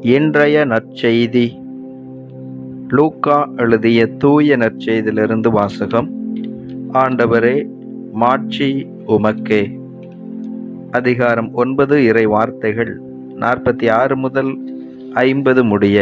இன்றைய நற்செய்தி லூக்கா எழுதிய தூய நற்செய்தியிலிருந்து வாசகம் ஆண்டவரே மாட்சி உமக்கே அதிகாரம் ஒன்பது இறை வார்த்தைகள் நாற்பத்தி ஆறு முதல் ஐம்பது முடிய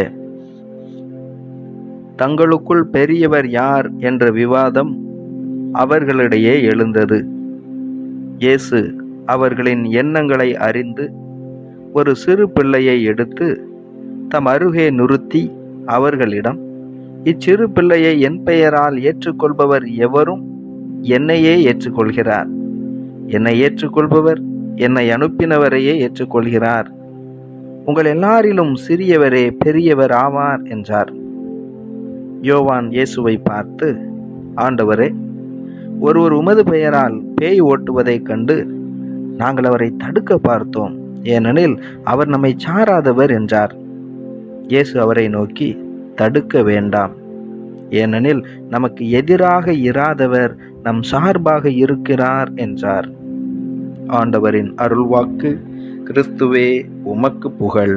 தங்களுக்குள் பெரியவர் யார் என்ற விவாதம் அவர்களிடையே எழுந்தது இயேசு அவர்களின் எண்ணங்களை அறிந்து ஒரு சிறு பிள்ளையை எடுத்து தம் அருகே நிறுத்தி அவர்களிடம் இச்சிறு பிள்ளையை என் பெயரால் ஏற்றுக்கொள்பவர் எவரும் என்னையே ஏற்றுக்கொள்கிறார் என்னை ஏற்றுக்கொள்பவர் என்னை அனுப்பினவரையே ஏற்றுக்கொள்கிறார் உங்கள் எல்லாரிலும் சிறியவரே பெரியவர் ஆவார் என்றார் யோவான் இயேசுவை பார்த்து ஆண்டவரே ஒருவர் உமது பெயரால் பேய் ஓட்டுவதைக் கண்டு நாங்கள் அவரை தடுக்க பார்த்தோம் ஏனெனில் அவர் நம்மை சாராதவர் என்றார் இயேசு அவரை நோக்கி தடுக்க வேண்டாம் ஏனெனில் நமக்கு எதிராக இராதவர் நம் சார்பாக இருக்கிறார் என்றார் ஆண்டவரின் அருள்வாக்கு கிறிஸ்துவே உமக்கு புகழ்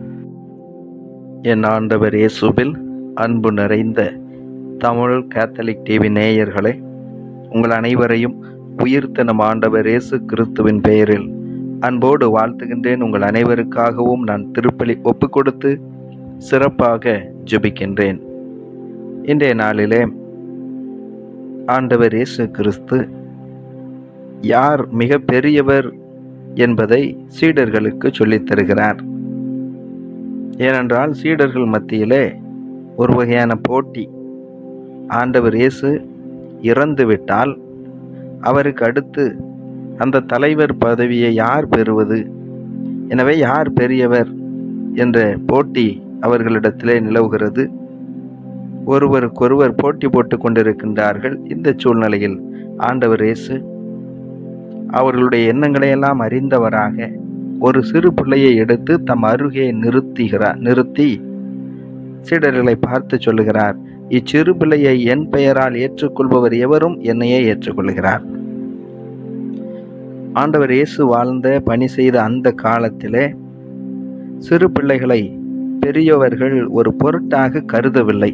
என் ஆண்டவர் இயேசுவில் அன்பு நிறைந்த தமிழ் கேத்தலிக் டிவி நேயர்களே உங்கள் அனைவரையும் உயிர்த்த நம் ஆண்டவர் இயேசு கிறிஸ்துவின் பெயரில் அன்போடு வாழ்த்துகின்றேன் உங்கள் அனைவருக்காகவும் நான் திருப்பலி ஒப்பு கொடுத்து சிறப்பாக ஜெபிக்கின்றேன் இன்றைய நாளிலே ஆண்டவர் இயேசு கிறிஸ்து யார் மிக பெரியவர் என்பதை சீடர்களுக்கு சொல்லித் தருகிறார் ஏனென்றால் சீடர்கள் மத்தியிலே ஒரு வகையான போட்டி ஆண்டவர் இயேசு இறந்துவிட்டால் அவருக்கு அடுத்து அந்த தலைவர் பதவியை யார் பெறுவது எனவே யார் பெரியவர் என்ற போட்டி அவர்களிடத்திலே நிலவுகிறது ஒருவருக்கொருவர் போட்டி போட்டு கொண்டிருக்கின்றார்கள் இந்த சூழ்நிலையில் ஆண்டவர் இயேசு அவர்களுடைய எண்ணங்களை எல்லாம் அறிந்தவராக ஒரு சிறு பிள்ளையை எடுத்து தம் அருகே நிறுத்துகிறார் நிறுத்தி சீடர்களை பார்த்து சொல்லுகிறார் இச்சிறு பிள்ளையை என் பெயரால் ஏற்றுக்கொள்பவர் எவரும் என்னையே ஏற்றுக்கொள்கிறார் ஆண்டவர் இயேசு வாழ்ந்த பணி செய்த அந்த காலத்திலே சிறு பிள்ளைகளை பெரியவர்கள் ஒரு பொருட்டாக கருதவில்லை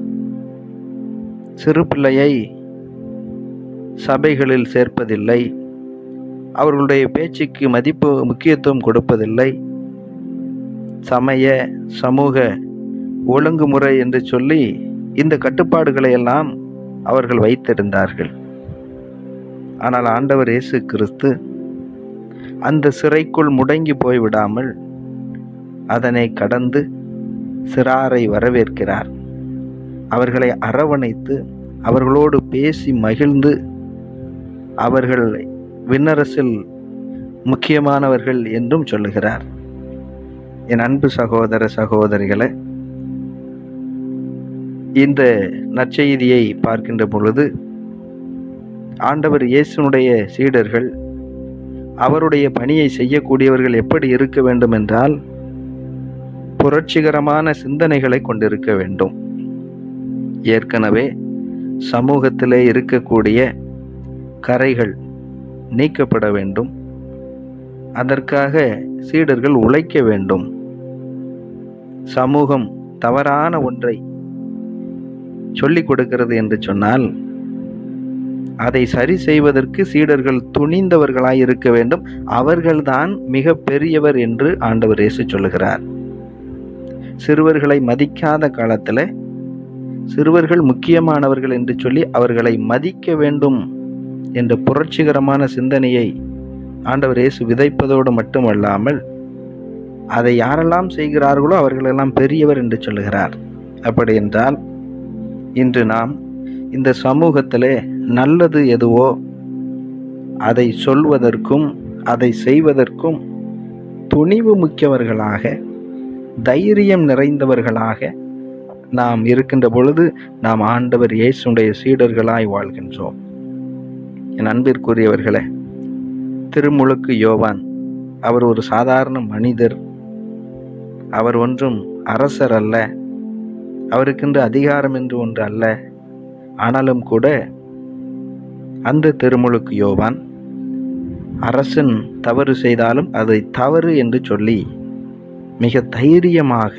சிறு பிள்ளையை சபைகளில் சேர்ப்பதில்லை அவர்களுடைய பேச்சுக்கு மதிப்பு முக்கியத்துவம் கொடுப்பதில்லை சமய சமூக ஒழுங்குமுறை என்று சொல்லி இந்த கட்டுப்பாடுகளை எல்லாம் அவர்கள் வைத்திருந்தார்கள் ஆனால் ஆண்டவர் இயேசு கிறிஸ்து அந்த சிறைக்குள் முடங்கி போய்விடாமல் அதனை கடந்து சிறாரை வரவேற்கிறார் அவர்களை அரவணைத்து அவர்களோடு பேசி மகிழ்ந்து அவர்கள் விண்ணரசில் முக்கியமானவர்கள் என்றும் சொல்லுகிறார் என் அன்பு சகோதர சகோதரிகளை இந்த நற்செய்தியை பார்க்கின்ற பொழுது ஆண்டவர் இயேசுனுடைய சீடர்கள் அவருடைய பணியை செய்யக்கூடியவர்கள் எப்படி இருக்க வேண்டும் என்றால் புரட்சிகரமான சிந்தனைகளை கொண்டிருக்க வேண்டும் ஏற்கனவே சமூகத்திலே இருக்கக்கூடிய கரைகள் நீக்கப்பட வேண்டும் அதற்காக சீடர்கள் உழைக்க வேண்டும் சமூகம் தவறான ஒன்றை சொல்லிக் கொடுக்கிறது என்று சொன்னால் அதை சரி செய்வதற்கு சீடர்கள் துணிந்தவர்களாய் இருக்க வேண்டும் அவர்கள்தான் மிக பெரியவர் என்று ஆண்டவர் இயேசு சொல்லுகிறார் சிறுவர்களை மதிக்காத காலத்தில் சிறுவர்கள் முக்கியமானவர்கள் என்று சொல்லி அவர்களை மதிக்க வேண்டும் என்ற புரட்சிகரமான சிந்தனையை ஆண்டவர் இயேசு விதைப்பதோடு மட்டுமல்லாமல் அதை யாரெல்லாம் செய்கிறார்களோ அவர்களெல்லாம் பெரியவர் என்று சொல்லுகிறார் அப்படி என்றால் இன்று நாம் இந்த சமூகத்திலே நல்லது எதுவோ அதை சொல்வதற்கும் அதை செய்வதற்கும் துணிவு முக்கியவர்களாக தைரியம் நிறைந்தவர்களாக நாம் இருக்கின்ற பொழுது நாம் ஆண்டவர் இயேசுடைய சீடர்களாய் வாழ்கின்றோம் என் அன்பிற்குரியவர்களே திருமுழுக்கு யோவான் அவர் ஒரு சாதாரண மனிதர் அவர் ஒன்றும் அரசர் அல்ல அவருக்கென்று அதிகாரம் என்று ஒன்று அல்ல ஆனாலும் கூட அந்த திருமுழுக்கு யோவான் அரசன் தவறு செய்தாலும் அதை தவறு என்று சொல்லி மிக தைரியமாக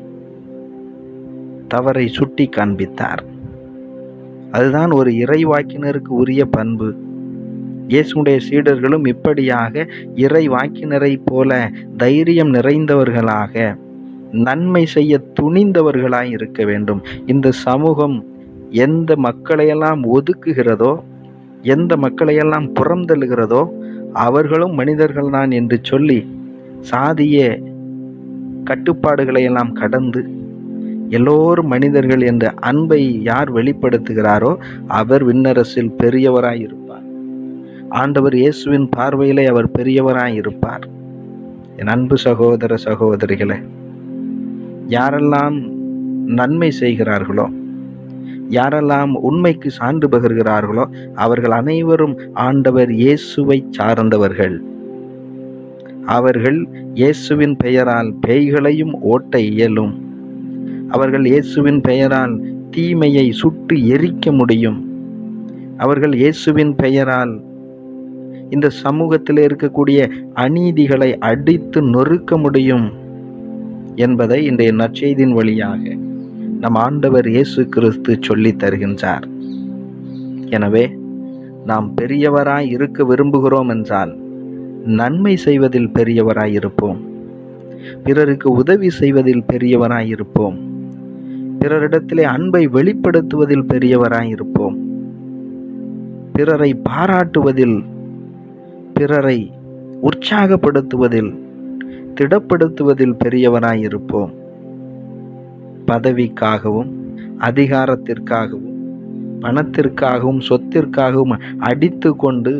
தவறை சுட்டி காண்பித்தார் அதுதான் ஒரு இறைவாக்கினருக்கு உரிய பண்பு இயேசுடைய சீடர்களும் இப்படியாக இறை வாக்கினரை போல தைரியம் நிறைந்தவர்களாக நன்மை செய்ய துணிந்தவர்களாய் இருக்க வேண்டும் இந்த சமூகம் எந்த மக்களையெல்லாம் ஒதுக்குகிறதோ எந்த மக்களையெல்லாம் புறந்தள்ளுகிறதோ அவர்களும் மனிதர்கள்தான் என்று சொல்லி சாதிய கட்டுப்பாடுகளை எல்லாம் கடந்து எல்லோரும் மனிதர்கள் என்ற அன்பை யார் வெளிப்படுத்துகிறாரோ அவர் விண்ணரசில் பெரியவராய் இருப்பார் ஆண்டவர் இயேசுவின் பார்வையிலே அவர் பெரியவராய் இருப்பார் என் அன்பு சகோதர சகோதரிகளே யாரெல்லாம் நன்மை செய்கிறார்களோ யாரெல்லாம் உண்மைக்கு சான்று பகர்கிறார்களோ அவர்கள் அனைவரும் ஆண்டவர் இயேசுவை சார்ந்தவர்கள் அவர்கள் இயேசுவின் பெயரால் பேய்களையும் ஓட்ட இயலும் அவர்கள் இயேசுவின் பெயரால் தீமையை சுட்டு எரிக்க முடியும் அவர்கள் இயேசுவின் பெயரால் இந்த சமூகத்தில் இருக்கக்கூடிய அநீதிகளை அடித்து நொறுக்க முடியும் என்பதை இன்றைய நற்செய்தியின் வழியாக நம் ஆண்டவர் இயேசு கிறிஸ்து சொல்லித் தருகின்றார் எனவே நாம் பெரியவராய் இருக்க விரும்புகிறோம் என்றால் நன்மை செய்வதில் பெரியவராய் இருப்போம் பிறருக்கு உதவி செய்வதில் பெரியவராய் இருப்போம் பிறரிடத்திலே அன்பை வெளிப்படுத்துவதில் பெரியவராய் இருப்போம் பிறரை பாராட்டுவதில் பிறரை உற்சாகப்படுத்துவதில் திடப்படுத்துவதில் பெரியவராய் இருப்போம் பதவிக்காகவும் அதிகாரத்திற்காகவும் பணத்திற்காகவும் சொத்திற்காகவும் அடித்து கொண்டு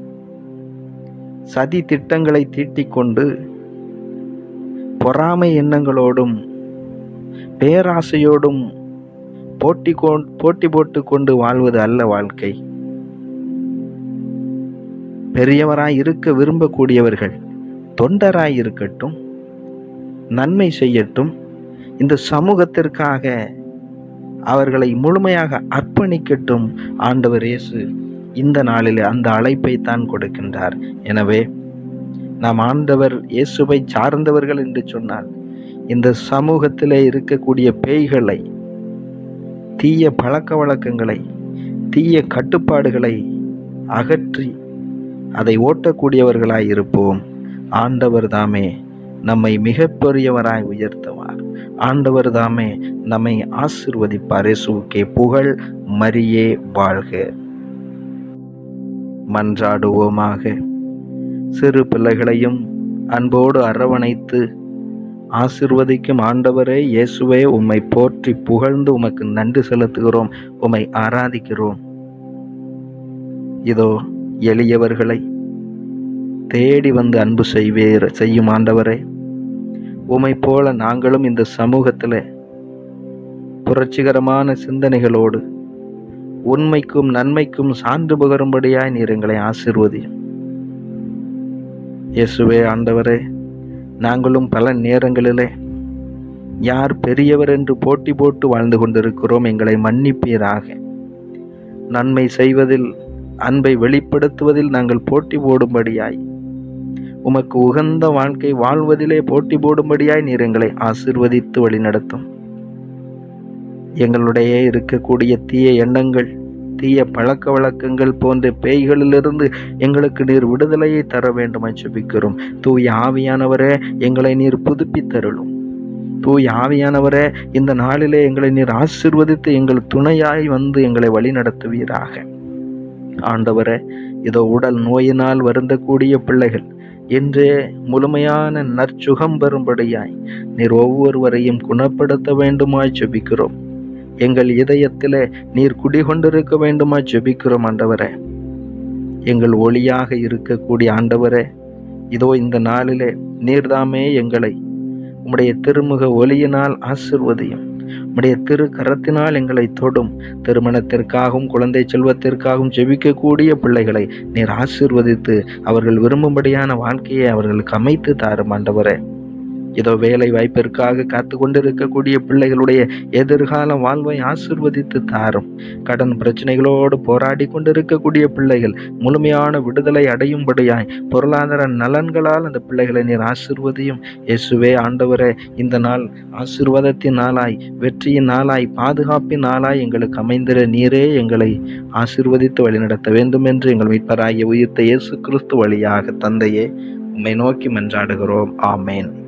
சதி திட்டங்களை தீட்டிக்கொண்டு பொறாமை எண்ணங்களோடும் பேராசையோடும் போட்டி கொ போட்டி போட்டு கொண்டு வாழ்வது அல்ல வாழ்க்கை பெரியவராய் இருக்க விரும்பக்கூடியவர்கள் தொண்டராய் இருக்கட்டும் நன்மை செய்யட்டும் இந்த சமூகத்திற்காக அவர்களை முழுமையாக அர்ப்பணிக்கட்டும் ஆண்டவர் இயேசு இந்த நாளில் அந்த அழைப்பை தான் கொடுக்கின்றார் எனவே நாம் ஆண்டவர் இயேசுவை சார்ந்தவர்கள் என்று சொன்னால் இந்த சமூகத்திலே இருக்கக்கூடிய பேய்களை தீய பழக்க வழக்கங்களை தீய கட்டுப்பாடுகளை அகற்றி அதை ஓட்டக்கூடியவர்களாய் இருப்போம் ஆண்டவர் தாமே நம்மை மிகப்பெரியவராய் உயர்த்துவார் ஆண்டவர் தாமே நம்மை ஆசிர்வதிப்பார் இயேசுவுக்கே புகழ் மரியே வாழ்க மன்றாடுவோமாக சிறு பிள்ளைகளையும் அன்போடு அரவணைத்து ஆசிர்வதிக்கும் ஆண்டவரே இயேசுவே உம்மை போற்றி புகழ்ந்து உமக்கு நன்றி செலுத்துகிறோம் உம்மை ஆராதிக்கிறோம் இதோ எளியவர்களை தேடி வந்து அன்பு செய்வேர் செய்யும் ஆண்டவரே உமை போல நாங்களும் இந்த சமூகத்தில் புரட்சிகரமான சிந்தனைகளோடு உண்மைக்கும் நன்மைக்கும் சான்று பகரும்படியாய் நீர் எங்களை ஆசிர்வதியும் இயேசுவே ஆண்டவரே நாங்களும் பல நேரங்களிலே யார் பெரியவர் என்று போட்டி போட்டு வாழ்ந்து கொண்டிருக்கிறோம் எங்களை மன்னிப்பீராக நன்மை செய்வதில் அன்பை வெளிப்படுத்துவதில் நாங்கள் போட்டி போடும்படியாய் உமக்கு உகந்த வாழ்க்கை வாழ்வதிலே போட்டி போடும்படியாய் நீர் எங்களை ஆசிர்வதித்து வழிநடத்தும் எங்களுடைய இருக்கக்கூடிய தீய எண்ணங்கள் தீய பழக்க வழக்கங்கள் போன்ற பேய்களிலிருந்து எங்களுக்கு நீர் விடுதலையை தர வேண்டும் ஜெபிக்கிறோம் தூய ஆவியானவரே எங்களை நீர் புதுப்பித்தருளும் தூய ஆவியானவரே இந்த நாளிலே எங்களை நீர் ஆசிர்வதித்து எங்கள் துணையாய் வந்து எங்களை வழிநடத்துவீராக ஆண்டவரே இதோ உடல் நோயினால் வருந்தக்கூடிய பிள்ளைகள் இன்றே முழுமையான நற்சுகம் பெறும்படியாய் நீர் ஒவ்வொருவரையும் குணப்படுத்த வேண்டுமாய் ஜெபிக்கிறோம் எங்கள் இதயத்திலே நீர் குடிகொண்டிருக்க வேண்டுமாய் ஜெபிக்கிறோம் ஆண்டவரே எங்கள் ஒளியாக இருக்கக்கூடிய ஆண்டவரே இதோ இந்த நாளிலே நீர்தாமே எங்களை உம்முடைய திருமுக ஒளியினால் ஆசிர்வதியும் உம்முடைய திரு கரத்தினால் எங்களை தொடும் திருமணத்திற்காகவும் குழந்தை செல்வத்திற்காகவும் ஜெபிக்கக்கூடிய பிள்ளைகளை நீர் ஆசிர்வதித்து அவர்கள் விரும்பும்படியான வாழ்க்கையை அவர்களுக்கு அமைத்து தாரும் ஆண்டவரே இதோ வேலை வாய்ப்பிற்காக காத்து கொண்டிருக்கக்கூடிய பிள்ளைகளுடைய எதிர்கால வாழ்வை ஆசிர்வதித்து தாரும் கடன் பிரச்சனைகளோடு போராடி கொண்டிருக்கக்கூடிய பிள்ளைகள் முழுமையான விடுதலை அடையும்படியாய் பொருளாதார நலன்களால் அந்த பிள்ளைகளை நீர் ஆசிர்வதியும் இயேசுவே ஆண்டவரே இந்த நாள் ஆசிர்வாதத்தின் நாளாய் வெற்றியின் நாளாய் பாதுகாப்பின் நாளாய் எங்களுக்கு அமைந்திர நீரே எங்களை ஆசிர்வதித்து வழிநடத்த வேண்டும் என்று எங்கள் மீட்பராகிய உயிர்த்த இயேசு கிறிஸ்து வழியாக தந்தையே உம்மை நோக்கி மன்றாடுகிறோம் ஆமேன்